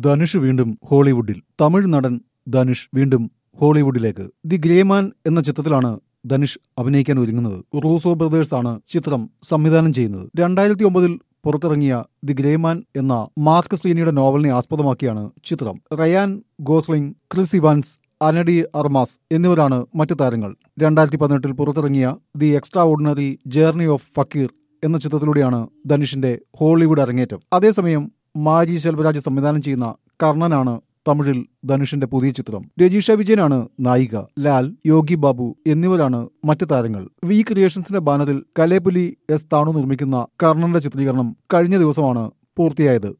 ധനുഷ് വീണ്ടും ഹോളിവുഡിൽ തമിഴ് നടൻ ധനുഷ് വീണ്ടും ഹോളിവുഡിലേക്ക് ദി ഗ്രേമാൻ എന്ന ചിത്രത്തിലാണ് ധനുഷ് അഭിനയിക്കാൻ ഒരുങ്ങുന്നത് റൂസോ ബ്രദേഴ്സ് ആണ് ചിത്രം സംവിധാനം ചെയ്യുന്നത് രണ്ടായിരത്തി ഒമ്പതിൽ പുറത്തിറങ്ങിയ ദി ഗ്രേമാൻ എന്ന മാർക്ക് സ്ലീനിയുടെ നോവലിനെ ആസ്പദമാക്കിയാണ് ചിത്രം Ryan Gosling Chris Evans Ana de Armas എന്നിവരാണ് മറ്റു താരങ്ങൾ രണ്ടായിരത്തി പതിനെട്ടിൽ പുറത്തിറങ്ങിയ the extraordinary journey of Fakir എന്ന ചിത്രത്തിലൂടെയാണ് ധനുഷിന്റെ ഹോളിവുഡ് അരങ്ങേറ്റം അതേസമയം മാരി ശെൽവരാജ് സംവിധാനം ചെയ്യുന്ന കർണനാണ് തമിഴിൽ ധനുഷിന്റെ പുതിയ ചിത്രം രജീഷ വിജയനാണ് നായിക ലാൽ യോഗി ബാബു എന്നിവരാണ് മറ്റു താരങ്ങൾ വി ക്രിയേഷൻസിന്റെ ബാനറിൽ കലേപുലി എസ് താണു നിർമ്മിക്കുന്ന കർണന്റെ ചിത്രീകരണം കഴിഞ്ഞ ദിവസമാണ് പൂർത്തിയായത്